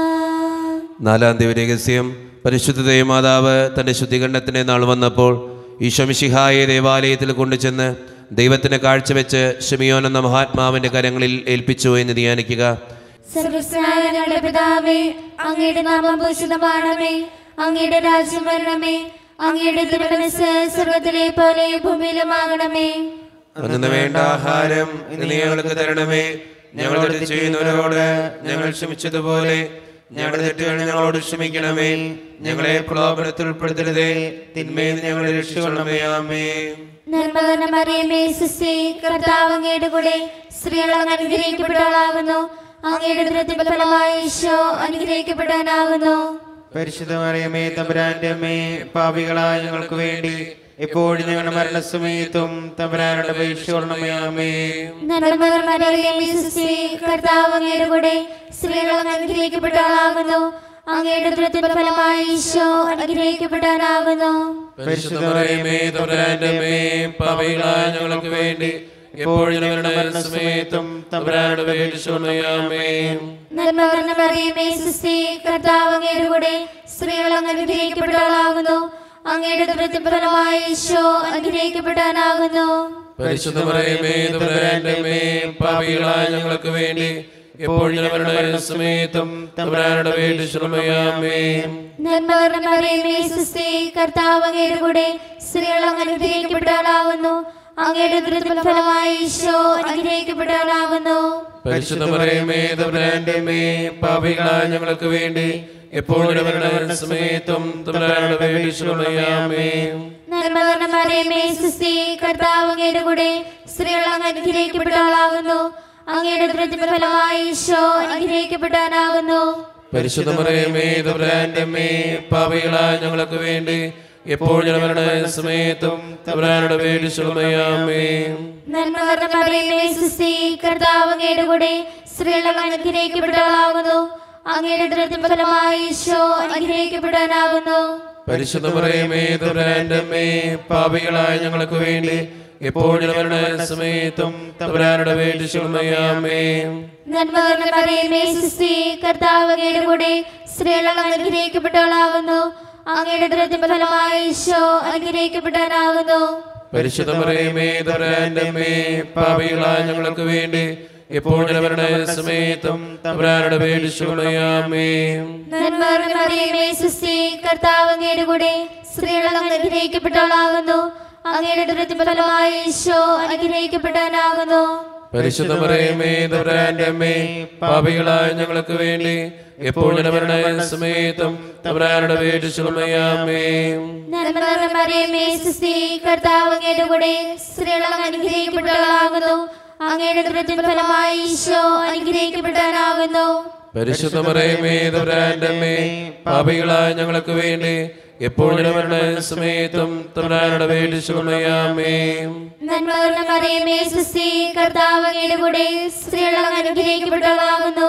നാലാം ദിവരഹസ്യം പരിശുദ്ധ ദേവമാതാവ് തൻ്റെ ശുദ്ധീകരണത്തിൻ്റെ നാൾ വന്നപ്പോൾ ഈശോമിഷിഹായെ ദേവാലയത്തിൽ കൊണ്ടുചെന്ന് ദൈവത്തിന് കാഴ്ചവെച്ച് ഷമിയോൻ എന്ന മഹാത്മാവിൻ്റെ കരങ്ങളിൽ ഏൽപ്പിച്ചു എന്ന് ധ്യാനിക്കുക സർവസ്നായ ഞങ്ങളുടെ പിതാവേ അങ്ങയുടെ നാമം ഭൂഷിതമാണമേ അങ്ങയുടെ രാജ്യം വരണമേ അങ്ങയുടെ തിരുമനസ് സ്വർഗത്തിലെ പോലെ ഭൂമിയിലുമാകണമേ അന്നു വേണ്ട ആഹാരം ഇന്ന് ഞങ്ങൾക്ക് തരണമേ ഞങ്ങളോട് തെറ്റ് ചെയ്യുന്നവരോട് ഞങ്ങൾ ക്ഷമിച്ചതുപോലെ ഞങ്ങളുടെ തെറ്റുകൾ ഞങ്ങളോട് ക്ഷമിക്കണമേ ഞങ്ങളെ പ്രലോഭനത്തിൽ ഉൾപ്പെടുത്തരുതേ തിന്മയിൽ ഞങ്ങളെ രക്ഷിക്കണമേ ആമേ നന്മകരണ മറിയമേ സിസ്തി കർത്താവ് അങ്ങയുടെ കൂടെ സ്ത്രീകൾ അങ്ങ് അനുഗ്രഹിക്കപ്പെട്ടവളാകുന്നു അങ്ങയുടെ ദുരത്തിന്റെ ഫലമായി ഈശോ അനുഗ്രഹിക്കപ്പെടാനാകുന്നു പരിശുദ്ധ മറിയമേ തമ്പുരാന്റെ അമ്മേ പാപികളായ ഞങ്ങൾക്ക് വേണ്ടി എപ്പോഴും ഞങ്ങളുടെ മരണസമയത്തും തമ്പുരാനുടെ അപേക്ഷയോളമേ ആമേ നന്മകരണ മറിയമേ സിസ്തി കർത്താവ് അങ്ങയുടെ കൂടെ സ്ത്രീകൾ അങ്ങ് അനുഗ്രഹിക്കപ്പെട്ടവളാകുന്നു അങ്ങയുടെ ദുരത്തിന്റെ ഫലമായി ഈശോ അനുഗ്രഹിക്കപ്പെടാനാകുന്നു പരിശുദ്ധ മറിയമേ തമ്പുരാന്റെ അമ്മേ പാപികളായ ഞങ്ങൾക്ക് വേണ്ടി എപ്പോഴും ഞങ്ങളുടെ മരണസമയത്തും തമ്പുരാനുടെ അപേക്ഷയോളമേ ആമേ നന്മകരണ മറിയമേ സിസ്തി കർത്താവ് അങ്ങയുടെ കൂടെ സ്ത്രീകൾ അങ്ങ് അനുഗ്രഹിക്കപ്പെട്ടവളാകുന്നു അങ്ങയുടെ ദുരത്തിന്റെ ഫലമായി ഈശോ അനുഗ്രഹിക്കപ്പെടാനാകുന്നു പരിശുദ്ധ മറിയമേ തമ്പുരാന്റെ അമ്മേ പാപികളായ ഞങ്ങൾക്ക് വേണ്ടി എപ്പോഴും ഞങ്ങളുടെ സമയത്തും തമ്പുരാനുടെ അപേക്ഷയോളമേ ആമേ നന്മകരണ മറിയമേ സിസ്തി കർത്താവ് അങ്ങയുടെ കൂടെ സ്ത്രീകൾ അങ്ങ് അനുഗ്രഹിക്കപ്പെട്ടവളാകുന്നു അങ്ങയുടെ ദുരത്തിന്റെ ഫലമായി ഈശോ അനുഗ്രഹിക്കപ്പെട്ടവളാകുന്നു പരിശുദ്ധ മറിയമേ തമ്പുരാന്റെ അമ്മേ പാപികളായ ഞങ്ങൾക്ക് വേണ്ടി എപ്പോഴും ഞങ്ങളുടെ സമയത്തും തമ്പുരാനുടെ അപേക്ഷയോളമേ ആമേ നന്മകരണ മറിയമേ സിസ്തി കർത്താവ് അങ്ങയുടെ കൂടെ സ്ത്രീകൾ അങ്ങ് അനുഗ്രഹിക്കപ്പെട്ടവളാകുന്നു അങ്ങയുടെ ദുരത്തിന്റെ ഫലമായി ഈശോ അനുഗ്രഹിക്കപ്പെടാനാകുന്നു പരിശുദ്ധ മറിയമേ തമ്പുരാന്റെ അമ്മേ പാപികളായ ഞങ്ങൾക്ക് വേണ്ടി എപ്പോഴും ഞങ്ങളുടെ സമയത്തും തമ്പുരാനുടെ അപേക്ഷയോളമേ ആമേ നന്മകരണ മറിയമേ സിസ്തി കർത്താവ് അങ്ങയുടെ കൂടെ സ്ത്രീകൾ അങ്ങ് അനുഗ്രഹിക്കപ്പെട്ടവളാകുന്നു അങ്ങയുടെ ദുരത്തിന്റെ ഫലമായി ഈശോ അനുഗ്രഹിക്കപ്പെടാനാകുന്നു പരിശുദ്ധ മറിയമേ തമ്പുരാന്റെ അമ്മേ പാപികളായ ഞങ്ങൾക്ക് വേണ്ടി എപ്പോഴും ഞങ്ങളുടെ സമയത്തും തമ്പുരാനുടെ അപേക്ഷയോളമേ ആമേ നന്മകരണ മറിയമേ സിസ്തി കർത്താവ് അങ്ങയുടെ കൂടെ സ്ത്രീകൾ അങ്ങ് അനുഗ്രഹിക്കപ്പെട്ടവളാകുന്നു അങ്ങയുടെ ദുരത്തിന്റെ ഫലമായി ഈശോ അനുഗ്രഹിക്കപ്പെടാനാകുന്നു പരിശുദ്ധ മറിയമേ തമ്പുരാന്റെ അമ്മേ പാപികളായ ഞങ്ങൾക്ക് വേണ്ടി എപ്പോഴും ഞങ്ങളുടെ സമയത്തും തമ്പുരാനുടെ അപേക്ഷയോളമേ ആമേ നന്മകരണ മറിയമേ സിസ്തി കർത്താവ് അങ്ങയുടെ കൂടെ സ്ത്രീകൾ അങ്ങ് അനുഗ്രഹിക്കപ്പെട്ടവളാകുന്നു അങ്ങയുടെ ദുരത്തിന്റെ ഫലമായി ഈശോ അനുഗ്രഹിക്കപ്പെടാനാകുന്നു പരിശുദ്ധ മറിയമേ തമ്പുരാന്റെ അമ്മേ പാപികളായ ഞങ്ങൾക്ക് വേണ്ടി എപ്പോഴും ഞങ്ങളുടെ സമയത്തും തമ്പുരാനുടെ അപേക്ഷയോളമേ ആമേ നന്മകരണ മറിയമേ സിസ്തി കർത്താവ് അങ്ങയുടെ കൂടെ സ്ത്രീകൾ അങ്ങ് അനുഗ്രഹിക്കപ്പെട്ടവളാകുന്നു അങ്ങയുടെ ദുരത്തിന്റെ ഫലമായി ഈശോ അനുഗ്രഹിക്കപ്പെടാനാകുന്നു പരിശുദ്ധ മറിയമേ തമ്പുരാന്റെ അമ്മേ പാപികളായ ഞങ്ങൾക്ക് വേണ്ടി എപ്പോഴും ഞങ്ങളുടെ സമയത്തും തമ്പുരാനുടെ അപേക്ഷയോളമേ ആമേ നന്മകരണ മറിയമേ സിസ്തി കർത്താവ് അങ്ങയുടെ കൂടെ സ്ത്രീകൾ അങ്ങ് അനുഗ്രഹിക്കപ്പെട്ടവളാകുന്നു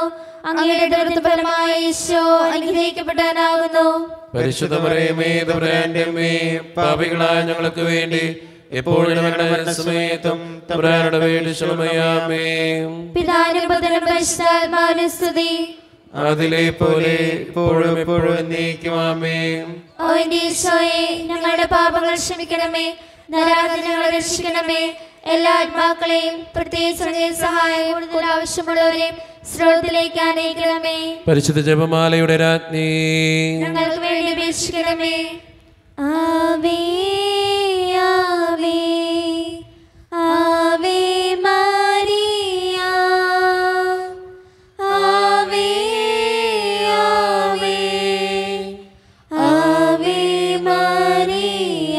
അങ്ങയുടെ ദുരിത ഫലമായ ഈശോ അനുഗ്രഹിക്കപ്പെട്ടവനാകുന്നു പരിശുദ്ധ പറയുമേ തമ്പുരാന്റെ അമ്മേ പാപികളായ ഞങ്ങൾക്ക് വേണ്ടി എപ്പോഴും ഞങ്ങളുടെ മരണസമയത്തും തമ്പുരാനുടെ വേണ്ടി ക്ഷമയാമേ പിതാനും പുത്രനും പരിശുദ്ധാത്മാവിനും സ്തുതി അതിലെ പോലെ എപ്പോഴും എപ്പോഴും എന്നേക്കുമാമേ ഓ എന്റെ ഈശോയെ ഞങ്ങളുടെ പാപങ്ങൾ ക്ഷമിക്കണമേ നരാതെ ഞങ്ങളെ രക്ഷിക്കണമേ എല്ലാ ആത്മാക്കളെയും പ്രത്യേകിച്ച് അങ്ങേ സഹായം കൂടുതൽ ആവശ്യമുള്ളവരെയും സ്രോതത്തിലേക്ക് അനയിക്കണമേ പരിശുദ്ധ ജപമാലയുടെ രാജ്ഞി ഞങ്ങൾക്ക് വേണ്ടി അപേക്ഷിക്കണമേ ആവേ ആവേ ആവേ മരിയ ആവേ ആവേ ആവേ മരിയ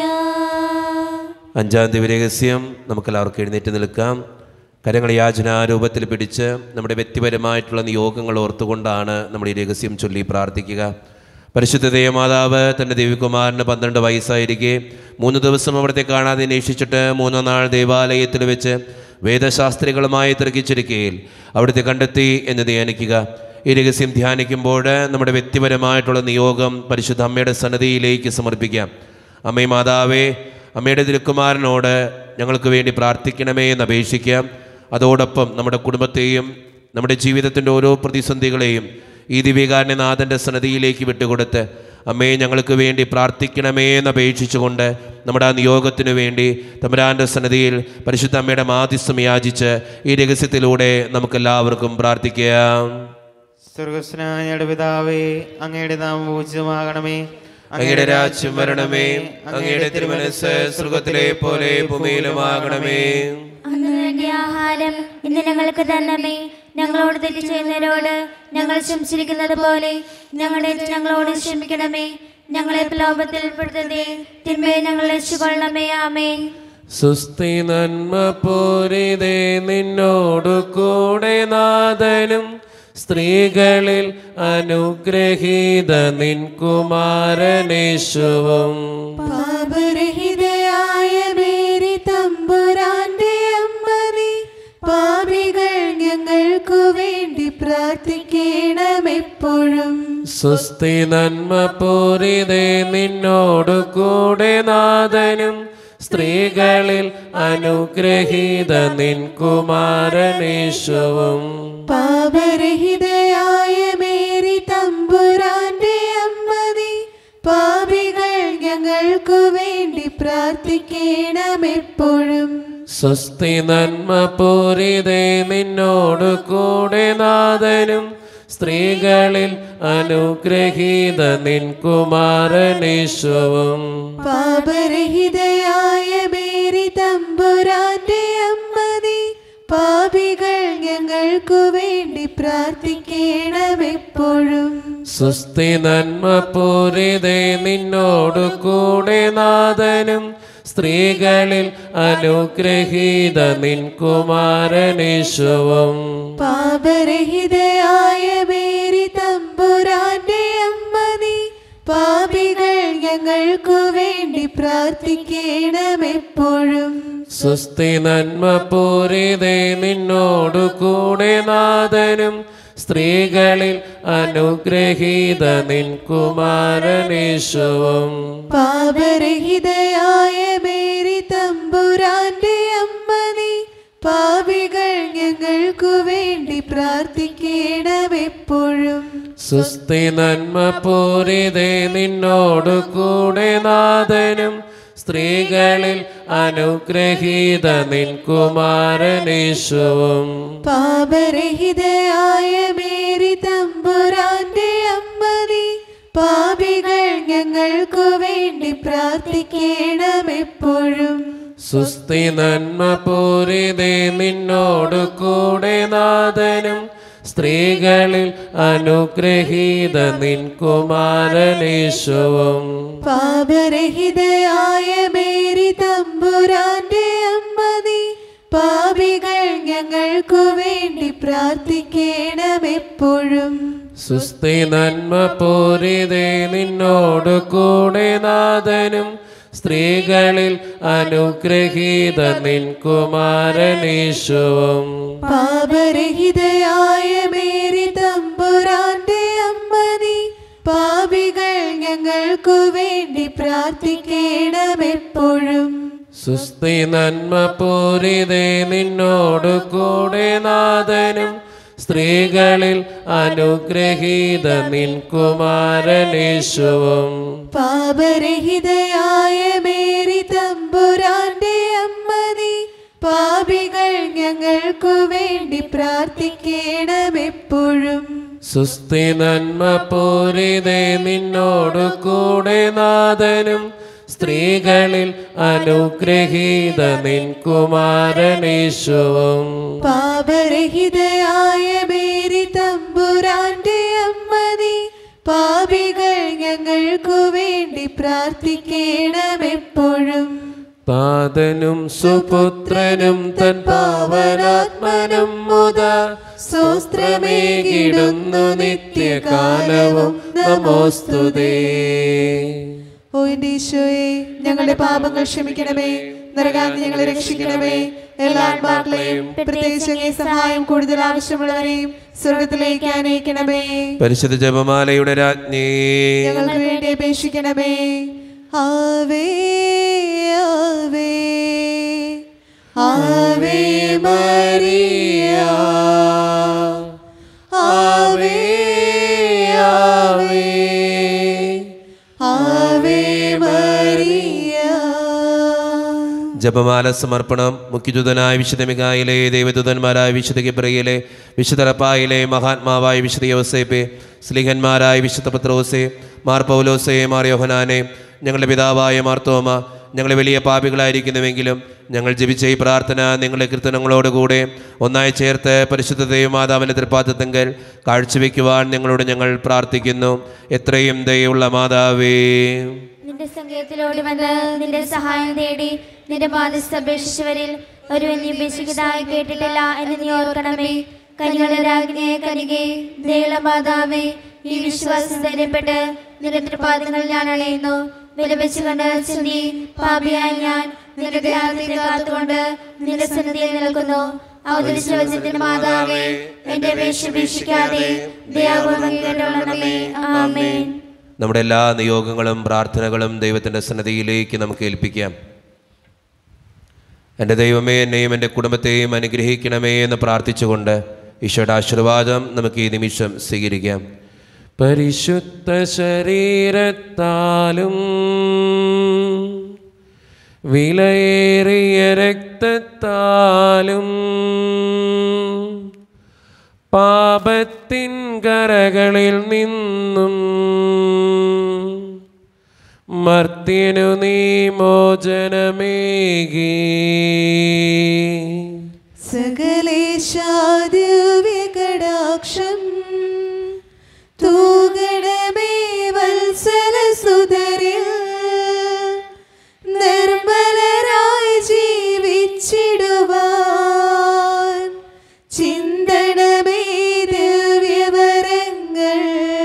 അഞ്ചാം ദിവരഹസ്യം നമുക്കെല്ലാവർക്കും എഴുന്നേറ്റ് നിൽക്കാം കരങ്ങൾ യാചനാരൂപത്തിൽ പിടിച്ച് നമ്മുടെ വ്യക്തിപരമായിട്ടുള്ള നിയോഗങ്ങൾ ഓർത്തുകൊണ്ടാണ് നമ്മൾ ഈ രഹസ്യം ചൊല്ലി പ്രാർത്ഥിക്കുക പരിശുദ്ധ ദേവമാതാവ് തൻ്റെ ദേവികുമാരന് പന്ത്രണ്ട് വയസ്സായിരിക്കെ മൂന്ന് ദിവസം അവിടുത്തെ കാണാതെ അന്വേഷിച്ചിട്ട് മൂന്നാം നാൾ ദേവാലയത്തിൽ വെച്ച് വേദശാസ്ത്രികളുമായി തർക്കിച്ചിരിക്കയിൽ അവിടുത്തെ കണ്ടെത്തി എന്ന് ധ്യാനിക്കുക ഈ രഹസ്യം ധ്യാനിക്കുമ്പോൾ നമ്മുടെ വ്യക്തിപരമായിട്ടുള്ള നിയോഗം പരിശുദ്ധ അമ്മയുടെ സന്നദ്ധിയിലേക്ക് സമർപ്പിക്കാം അമ്മേ മാതാവേ അമ്മയുടെ തിരുക്കുമാരനോട് ഞങ്ങൾക്ക് വേണ്ടി പ്രാർത്ഥിക്കണമേ എന്ന് അപേക്ഷിക്കാം അതോടൊപ്പം നമ്മുടെ കുടുംബത്തെയും നമ്മുടെ ജീവിതത്തിൻ്റെ ഓരോ പ്രതിസന്ധികളെയും ഈ ദിവ്യകാരനെ നാഥൻ്റെ സന്നദ്ധിയിലേക്ക് വിട്ടുകൊടുത്ത് അമ്മയെ ഞങ്ങൾക്ക് വേണ്ടി പ്രാർത്ഥിക്കണമേ എന്ന് അപേക്ഷിച്ചുകൊണ്ട് നമ്മുടെ ആ നിയോഗത്തിനു വേണ്ടി തമ്പുരാൻ്റെ സന്നദ്ധിയിൽ പരിശുദ്ധ അമ്മയുടെ മാധ്യസ്ഥം യാചിച്ച് ഈ രഹസ്യത്തിലൂടെ നമുക്കെല്ലാവർക്കും പ്രാർത്ഥിക്കാം സ്വർഗസ്നായ ഞങ്ങളുടെ പിതാവേ അങ്ങയുടെ നാമം പൂജിതമാകണമേ അങ്ങയുടെ രാജ്യം വരണമേ അങ്ങയുടെ തിരുമനസ് സ്വർഗത്തിലെ പോലെ ഭൂമിയിലുമാകണമേ അന്ന് വേണ്ട ആഹാരം ഇന്ന് ഞങ്ങൾക്ക് തന്നമേ ഞങ്ങളോട് തെറ്റ് ചെയ്യുന്നവരോട് ഞങ്ങൾ ക്ഷമിച്ചിരിക്കുന്നത് പോലെ ഞങ്ങളുടെ തെറ്റ് ഞങ്ങളോട് ക്ഷമിക്കണമേ ഞങ്ങളെ പ്രലോഭത്തിൽ ഉൾപ്പെടുത്തതേ തിന്മയെ ഞങ്ങൾ രക്ഷിക്കൊള്ളണമേ ആമേ സുസ്ഥി നന്മ പൂരിതേ നിന്നോടു കൂടെ നാഥനും സ്ത്രീകളിൽ അനുഗ്രഹീത നിൻ കുമാരനേശുവും പാപരഹിതയായ മേരി തമ്പുരാന്റെ അമ്മതി പാപികൾ ഞങ്ങൾക്കു വേണ്ടി പ്രാർത്ഥിക്കണമെപ്പോഴും സുസ്ഥി നന്മ പൂരിതേ നിന്നോടു കൂടെ നാഥനും സ്ത്രീകളിൽ അനുഗ്രഹീത നിൻ കുമാരനേശുവും പാപരഹിതയായ മേരി തമ്പുരാന്റെ അമ്മതി പാപികൾ ഞങ്ങൾക്കു വേണ്ടി പ്രാർത്ഥിക്കണമെപ്പോഴും സ്വസ്തി നന്മ പൂരിതേ നിന്നോടു കൂടെ നാഥനും സ്ത്രീകളിൽ അനുഗ്രഹീത നിൻ കുമാരനേശുവും പാപരഹിതയായ മേരി തമ്പുരാന്റെ അമ്മതി പാപികൾ ഞങ്ങൾക്കു വേണ്ടി പ്രാർത്ഥിക്കണമെപ്പോഴും സുസ്ഥി നന്മ പൂരിതേ നിന്നോടു കൂടെ നാഥനും സ്ത്രീകളിൽ അനുഗ്രഹീത നിൻ കുമാരനേശുവും പാപരഹിതയായ മേരി തമ്പുരാന്റെ അമ്മതി പാപികൾ ഞങ്ങൾക്കു വേണ്ടി പ്രാർത്ഥിക്കണമെപ്പോഴും സുസ്ഥി നന്മ പൂരിതേ നിന്നോടു കൂടെ നാഥനും സ്ത്രീകളിൽ അനുഗ്രഹീത നിൻ കുമാരനേശുവും പാപരഹിതയായ മേരി തമ്പുരാന്റെ അമ്മതി പാപികൾ ഞങ്ങൾക്കു വേണ്ടി പ്രാർത്ഥിക്കണമെപ്പോഴും സുസ്ഥി നന്മ പൂരിതേ നിന്നോടു കൂടെ നാഥനും സ്ത്രീകളിൽ അനുഗ്രഹീത നിൻ കുമാരനേശുവും പാപരഹിതയായ മേരി തമ്പുരാന്റെ അമ്മതി പാപികൾ ഞങ്ങൾക്കു വേണ്ടി പ്രാർത്ഥിക്കണമെപ്പോഴും സുസ്ഥി നന്മ പൂരിതേ നിന്നോടു കൂടെ നാഥനും സ്ത്രീകളിൽ അനുഗ്രഹീത നിൻ കുമാരനേശുവും പാപരഹിതയായ മേരി തമ്പുരാന്റെ അമ്മതി പാപികൾ ഞങ്ങൾക്കു വേണ്ടി പ്രാർത്ഥിക്കണമെപ്പോഴും സുസ്ഥി നന്മ പൂരിതേ നിന്നോടു കൂടെ നാഥനും സ്ത്രീകളിൽ അനുഗ്രഹീത നിൻ കുമാരനേശുവും പാപരഹിതയായ മേരി തമ്പുരാന്റെ വേണ്ടി പ്രാർത്ഥിക്കണമെപ്പോഴും സുസ്തി നന്മ പൂരിതേ നിന്നോട് കൂടെ നാഥനും സ്ത്രീകളിൽ അനുഗ്രഹീത നിൻ കുമാരനേശുവും പാപരഹിതയായ മേരി തമ്പുരാന്റെ അമ്മതി പാപികൾ ഞങ്ങൾക്കു വേണ്ടി പ്രാർത്ഥിക്കണമെപ്പോഴും സുസ്തി നന്മ പൂരിതേ നിന്നോട് കൂടെ നാഥനും സ്ത്രീകളിൽ അനുഗ്രഹീത നിൻ കുമാരനേശുവും പാപരഹിതയായ മേരി തമ്പുരാന്റെ അമ്മതി പാപികൾ ഞങ്ങൾക്കു വേണ്ടി പ്രാർത്ഥിക്കണമെപ്പോഴും താതനും സുപുത്രനും തൻ പാവനാത്മനും മുത സ്വസ്ത്രമേകിടുന്നു നിത്യകാലവും നമോസ്തുതേ ഓ എന്റെ ഈശോയെ ഞങ്ങളുടെ പാപങ്ങൾ ക്ഷമിക്കണമേ നരകാന്തി ഞങ്ങളെ രക്ഷിക്കണമേ എല്ലാ ആത്മാക്കളെയും പ്രത്യേകിച്ച് അങ്ങേ സഹായം കൂടുതൽ ആവശ്യമുള്ളവരെയും സ്വർഗത്തിലേക്ക് അനയിക്കണമേ പരിശുദ്ധ ജപമാലയുടെ രാജ്ഞി ഞങ്ങൾക്ക് വേണ്ടി അപേക്ഷിക്കണമേ ആവേ ആവേ ആവേ മരിയ ആവേ ആവേ ആവേ മരിയ ജപമാല സമർപ്പണം മുഖ്യദൂതനായ വിശുദ്ധ മികായിലെ ദേവദൂതന്മാരായ വിശുദ്ധ ഗിബ്രയിലെ വിശുദ്ധ റപ്പായിലെ മഹാത്മാവായ വിശുദ്ധ യോസേപ്പെ സ്ലിഹന്മാരായ വിശുദ്ധ പത്രോസെ മാർ പൗലോസെ മാർ യോഹനാനെ ഞങ്ങളുടെ പിതാവായ മാർത്തോമ ഞങ്ങൾ വലിയ പാപികളായിരിക്കുന്നുവെങ്കിലും ഞങ്ങൾ ജപിച്ച ഈ പ്രാർത്ഥന നിങ്ങളുടെ കീർത്തനങ്ങളോടുകൂടെ ഒന്നായി ചേർത്ത് പരിശുദ്ധ ദൈവമാതാവിൻ്റെ തൃപ്പാദത്തെങ്കൽ കാഴ്ചവെക്കുവാൻ നിങ്ങളോട് ഞങ്ങൾ പ്രാർത്ഥിക്കുന്നു എത്രയും ദയുള്ള മാതാവേ നിന്റെ സംഗീതത്തിലോട് വന്ന് നിന്റെ സഹായം തേടി നിന്റെ ബാധ്യസ്ഥ അപേക്ഷിച്ചവരിൽ ഒരു നീ ഉപേക്ഷിക്കതായി കേട്ടിട്ടില്ല എന്ന് നീ ഓർക്കണമേ കനികളുടെ രാജ്ഞിയെ കനികെ ദൈവമാതാവേ ഈ വിശ്വാസം ധൈര്യപ്പെട്ട് നിന്റെ തൃപാദങ്ങൾ ഞാൻ അണയുന്നു വിലപിച്ചു കണ്ട് ചിന്തി പാപിയായ ഞാൻ നിന്റെ ധ്യാനത്തെ കാത്തുകൊണ്ട് നിന്റെ സന്നിധിയിൽ നിൽക്കുന്നു അവതരിച്ച വചനത്തിന്റെ മാതാവേ എന്റെ അപേക്ഷ ഉപേക്ഷിക്കാതെ ദയാപൂർവ്വം കേട്ടോളണമേ ആമേൻ നമ്മുടെ എല്ലാ നിയോഗങ്ങളും പ്രാർത്ഥനകളും ദൈവത്തിൻ്റെ സന്നദ്ധിയിലേക്ക് നമുക്ക് ഏൽപ്പിക്കാം എൻ്റെ ദൈവമേ എന്നെയും എൻ്റെ കുടുംബത്തെയും അനുഗ്രഹിക്കണമേ എന്ന് പ്രാർത്ഥിച്ചുകൊണ്ട് ഈശോയുടെ ആശീർവാദം നമുക്ക് ഈ നിമിഷം സ്വീകരിക്കാം പരിശുദ്ധ ശരീരത്താലും വിലയേറിയ രക്തത്താലും പാപത്തിൻ കരകളിൽ നിന്നും മർത്യനു നീ മോചനമേകി സകലേശാദിവ്യകടാക്ഷം തൂകണമേ വത്സലസുതരിൽ നിർമ്മലരായി ജീവിച്ചിടുവാൻ ചിന്തണമേ ദിവ്യവരങ്ങൾ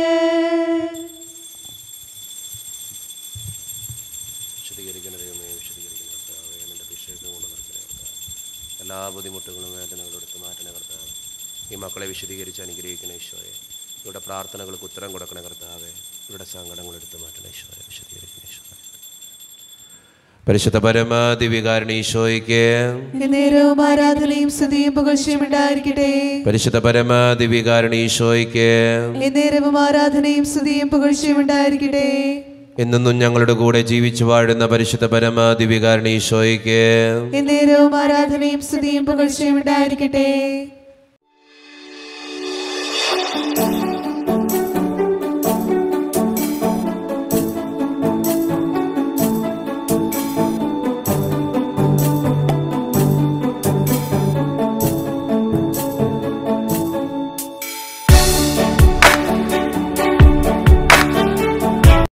എല്ലാ ബുദ്ധിമുട്ടുകളും വേദനകളും എടുത്ത് മാറ്റണ കർത്താവ് ഈ മക്കളെ വിശദീകരിച്ച് അനുഗ്രഹിക്കണ ഈശോയെ ഇവരുടെ പ്രാർത്ഥനകൾക്ക് ഉത്തരം കൊടുക്കണ കർത്താവെ ഇവരുടെ സങ്കടങ്ങൾ എടുത്ത് മാറ്റണ ഈശോയെ വിശദീകരിക്കണ ഈശോയെ പരിശുദ്ധ പരമാദിവികാരണ ഈശോയ്ക്ക് നേരവും ആരാധനയും സ്തുതിയും പുകഴ്ചയും ഉണ്ടായിരിക്കട്ടെ പരിശുദ്ധ പരമാദിവികാരണ ഈശോയ്ക്ക് നേരവും ആരാധനയും സ്തുതിയും പുകഴ്ചയും ഉണ്ടായിരിക്കട്ടെ എന്നെന്നും ഞങ്ങളുടെ കൂടെ ജീവിച്ചു വാഴുന്ന പരിശുദ്ധ പരമാദിവികാരണ ഈശോയ്ക്ക് നേരവും ആരാധനയും സ്തുതിയും പുകഴ്ചയും ഉണ്ടായിരിക്കട്ടെ